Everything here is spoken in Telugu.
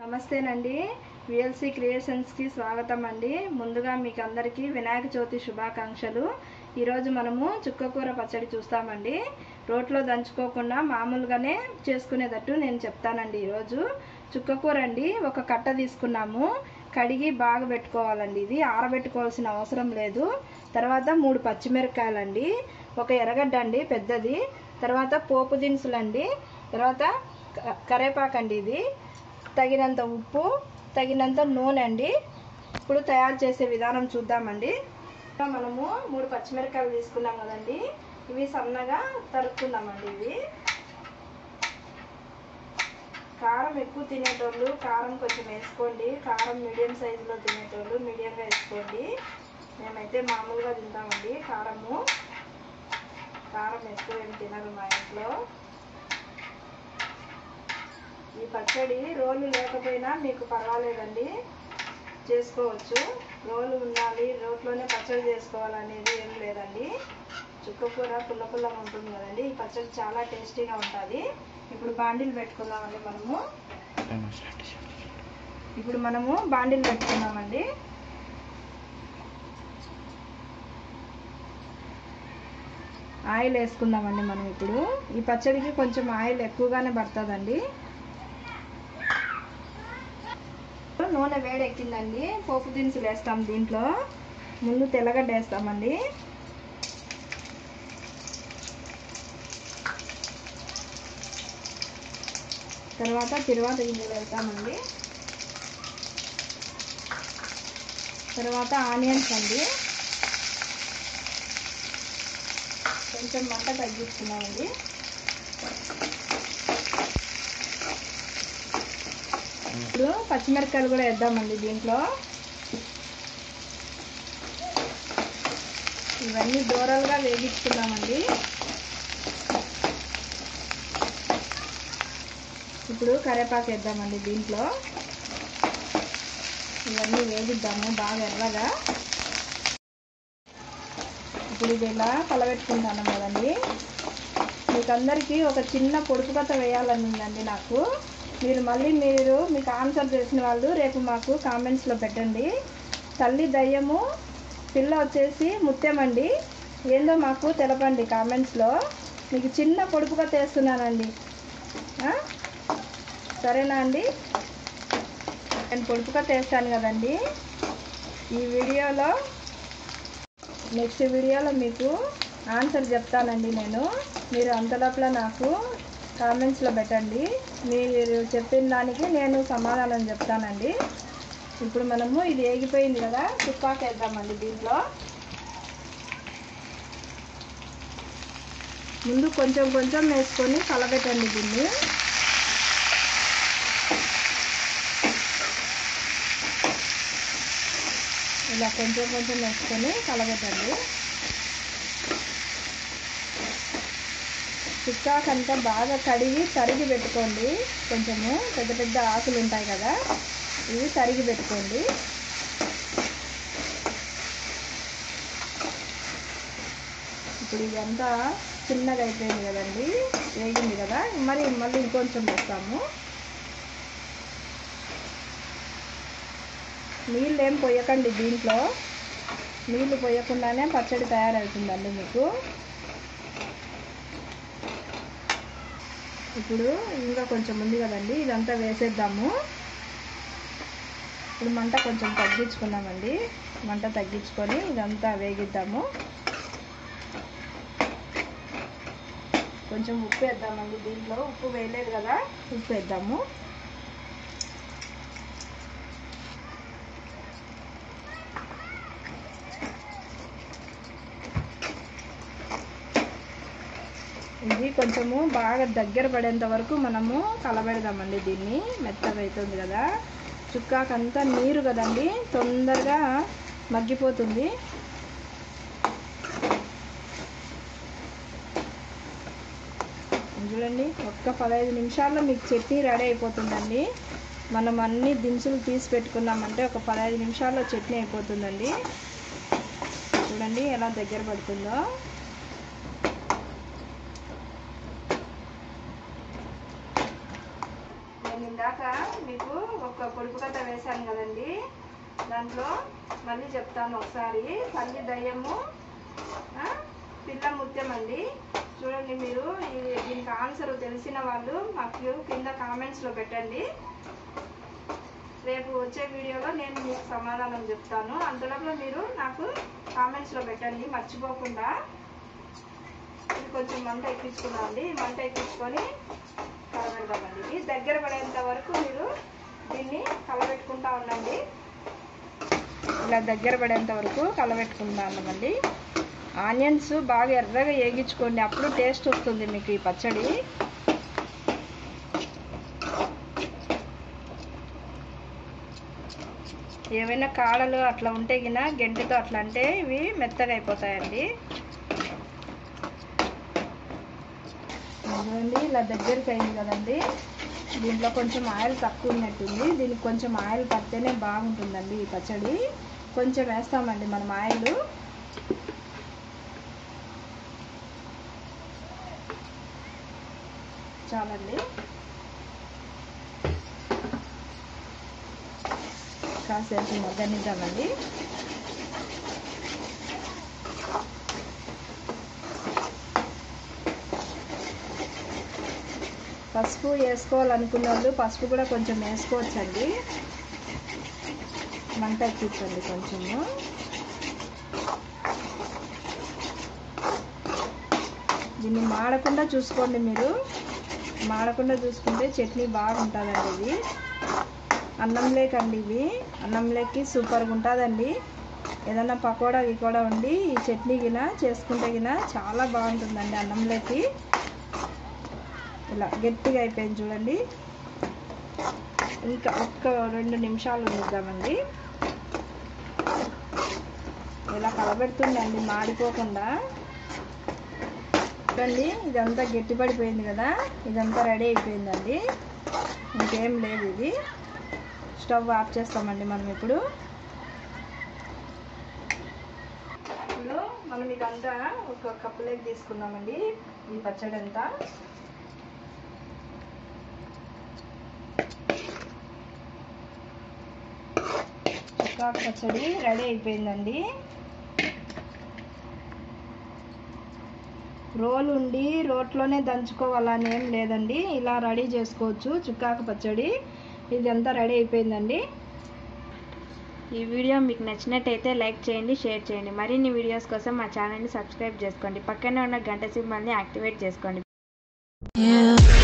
నమస్తేనండి విఎల్సి క్రియేషన్స్కి స్వాగతం అండి ముందుగా మీకు అందరికీ వినాయక చవితి శుభాకాంక్షలు ఈరోజు మనము చుక్కకూర పచ్చడి చూస్తామండి రోట్లో దంచుకోకుండా మామూలుగానే చేసుకునేటట్టు నేను చెప్తానండి ఈరోజు చుక్కకూర అండి ఒక కట్ట తీసుకున్నాము కడిగి బాగా పెట్టుకోవాలండి ఇది ఆరబెట్టుకోవాల్సిన అవసరం లేదు తర్వాత మూడు పచ్చిమిరపకాయలండి ఒక ఎర్రగడ్డ అండి పెద్దది తర్వాత పోపు దినుసులండి తర్వాత క- కరేపాకండి ఇది తగినంత ఉప్పు తగినంత నూనె అండి ఇప్పుడు తయారు చేసే విధానం చూద్దామండి ఇంకా మనము మూడు పచ్చిమిరపకాయలు తీసుకున్నాం కదండి ఇవి సన్నగా తరుక్కుందామండి ఇవి కారం ఎక్కువ తినేటోళ్ళు కారం కొంచెం వేసుకోండి కారం మీడియం సైజులో తినేటోళ్ళు మీడియంగా వేసుకోండి మేమైతే మామూలుగా తింటామండి కారము కారం ఎక్కువ ఏం తినరు మా ఇంట్లో ఈ పచ్చడి రోలు లేకపోయినా మీకు పర్వాలేదండి చేసుకోవచ్చు రోలు ఉండాలి రోట్లోనే పచ్చడి చేసుకోవాలనేది ఏం లేదండి చుక్కకూర పుల్ల పుల్లగా ఉంటుంది కదండి ఈ పచ్చడి చాలా టేస్టీగా ఉంటుంది ఇప్పుడు బాండిల్ పెట్టుకుందామండి మనము ఇప్పుడు మనము బాండిల్ పెట్టుకుందామండి ఆయిల్ వేసుకుందామండి మనం ఇప్పుడు ఈ పచ్చడికి కొంచెం ఆయిల్ ఎక్కువగానే పడుతుందండి నూనె వేడెక్కిందండి పోపు దినుసులు వేస్తాం దీంట్లో ముందు తెల్లగడ్డ వేస్తామండి తర్వాత తిరువాత గింజలు వేస్తామండి తర్వాత ఆనియన్స్ అండి కొంచెం మంట తగ్గించుకున్నామండి ఇప్పుడు పచ్చిమిరపకాయలు కూడా వేద్దామండి దీంట్లో ఇవన్నీ దూరాలుగా వేగించుకుందామండి ఇప్పుడు కరివేపాకు వేద్దామండి దీంట్లో ఇవన్నీ వేగిద్దాము బాగా ఎర్రగా ఇప్పుడు ఇది ఇలా కలబెట్టుకుంటాను కదండి మీకు అందరికీ ఒక చిన్న పొడుపు కథ వేయాలని ఉందండి నాకు మీరు మళ్ళీ మీరు మీకు ఆన్సర్ చేసిన వాళ్ళు రేపు మాకు కామెంట్స్లో పెట్టండి తల్లి దయ్యము పిల్ల వచ్చేసి ముత్యమండి ఏందో మాకు తెలపండి కామెంట్స్లో మీకు చిన్న పొడుపు కథ వేస్తున్నానండి ఆ? సరేనా అండి నేను పొడుపు కథ వేస్తాను కదండి ఈ వీడియోలో నెక్స్ట్ వీడియోలో మీకు ఆన్సర్ చెప్తానండి నేను మీరు అంతలోపల నాకు కామెంట్స్లో పెట్టండి మీరు చెప్పిన దానికి నేను సమాధానం చెప్తానండి ఇప్పుడు మనము ఇది ఏగిపోయింది కదా తుప్పాకు వేద్దామండి దీంట్లో ముందు కొంచెం కొంచెం వేసుకొని కలబెట్టండి దీన్ని ఇలా కొంచెం కొంచెం వేసుకొని కలబెట్టండి చిక్కాకంతా బాగా కడిగి తరిగి పెట్టుకోండి కొంచెము పెద్ద పెద్ద ఆకులు ఉంటాయి కదా ఇవి తరిగి పెట్టుకోండి ఇప్పుడు ఇదంతా చిన్నగా అయిపోయింది కదండి వేగింది కదా మరి మళ్ళీ ఇంకొంచెం వేస్తాము నీళ్ళు ఏం పోయకండి దీంట్లో నీళ్ళు పోయకుండానే పచ్చడి తయారవుతుందండి మీకు ఇప్పుడు ఇంకా కొంచెం ఉంది కదండి ఇదంతా వేసేద్దాము ఇప్పుడు మంట కొంచెం తగ్గించుకుందామండి మంట తగ్గించుకొని ఇదంతా వేగిద్దాము కొంచెం ఉప్పు వేద్దామండి దీంట్లో ఉప్పు వేయలేదు కదా ఉప్పు వేద్దాము ఇది కొంచెము బాగా దగ్గర పడేంత వరకు మనము కలబెడదామండి దీన్ని మెత్తగా అవుతుంది కదా చుక్కాకంతా నీరు కదండి తొందరగా మగ్గిపోతుంది చూడండి ఒక్క పదహైదు నిమిషాల్లో మీకు చట్నీ రెడీ అయిపోతుందండి మనం అన్ని దినుసులు తీసి పెట్టుకున్నామంటే ఒక పదహైదు నిమిషాల్లో చట్నీ అయిపోతుందండి చూడండి ఎలా దగ్గర పడుతుందో నేను ఇందాక మీకు ఒక పొడుపు కథ వేశాను కదండి దాంట్లో మళ్ళీ చెప్తాను ఒకసారి తల్లి దయ్యము ఆ, పిల్ల ముత్యం అండి చూడండి మీరు ఈ- దీనికి ఆన్సర్ తెలిసిన వాళ్ళు మాకు కింద కామెంట్స్లో పెట్టండి రేపు వచ్చే వీడియోలో నేను మీకు సమాధానం చెప్తాను అంతలోపల మీరు నాకు కామెంట్స్లో పెట్టండి మర్చిపోకుండా ఇది కొంచెం మంట ఎక్కించుకున్నామండి మంట ఎక్కించుకొని కలబెడదామండి ఇది దగ్గర పడేంత వరకు మీరు దీన్ని కలబెట్టుకుంటా ఉండండి ఇలా దగ్గర పడేంత వరకు కలబెట్టుకుంటామండి ఆనియన్స్ బాగా ఎర్రగా వేగించుకోండి అప్పుడు టేస్ట్ వస్తుంది మీకు ఈ పచ్చడి ఏవైనా కాడలు అట్లా ఉంటే గిన గెంటితో అట్లా అంటే ఇవి మెత్తగా అయిపోతాయండి చూడండి ఇలా దగ్గరికి అయింది కదండి దీంట్లో కొంచెం ఆయిల్ తక్కువ ఉన్నట్టుంది దీనికి కొంచెం ఆయిల్ పడితేనే బాగుంటుందండి ఈ పచ్చడి కొంచెం వేస్తామండి మనం ఆయిల్ చాలండి కాసేపు మగ్గనిద్దామండి పసుపు వేసుకోవాలనుకున్న వాళ్ళు పసుపు కూడా కొంచెం వేసుకోవచ్చండి మంట ఎక్కించండి కొంచెము దీన్ని మాడకుండా చూసుకోండి మీరు మాడకుండా చూసుకుంటే చట్నీ బాగుంటుందండి ఇది అన్నంలేకండి ఇవి అన్నంలోకి సూపర్గా ఉంటుందండి ఏదన్నా పకోడా గికోడా ఉండి ఈ చట్నీ గిన చేసుకుంటే గిన చాలా బాగుంటుందండి అన్నంలోకి ఇలా గట్టిగా అయిపోయింది చూడండి ఇంకా ఒక్క రెండు నిమిషాలు ఉండిద్దామండి ఇలా కలబెడుతుందండి మాడిపోకుండా చూడండి ఇదంతా గట్టిపడిపోయింది కదా ఇదంతా రెడీ అయిపోయిందండి ఇంకేం లేదు ఇది స్టవ్ ఆఫ్ చేస్తామండి మనం ఇప్పుడు ఇప్పుడు మనం ఇదంతా ఒక కప్పులోకి తీసుకున్నామండి ఈ పచ్చడి అంతా చికాకు పచ్చడి రెడీ అయిపోయిందండి రోల్ ఉండి రోట్లోనే దంచుకోవాలని ఏం లేదండి ఇలా రెడీ చేసుకోవచ్చు చుక్కాకు పచ్చడి ఇది అంతా రెడీ అయిపోయిందండి ఈ వీడియో మీకు నచ్చినట్టయితే లైక్ చేయండి షేర్ చేయండి మరిన్ని వీడియోస్ కోసం మా ఛానల్ని సబ్స్క్రైబ్ చేసుకోండి పక్కనే ఉన్న గంట సింబల్ని యాక్టివేట్ చేసుకోండి Yeah.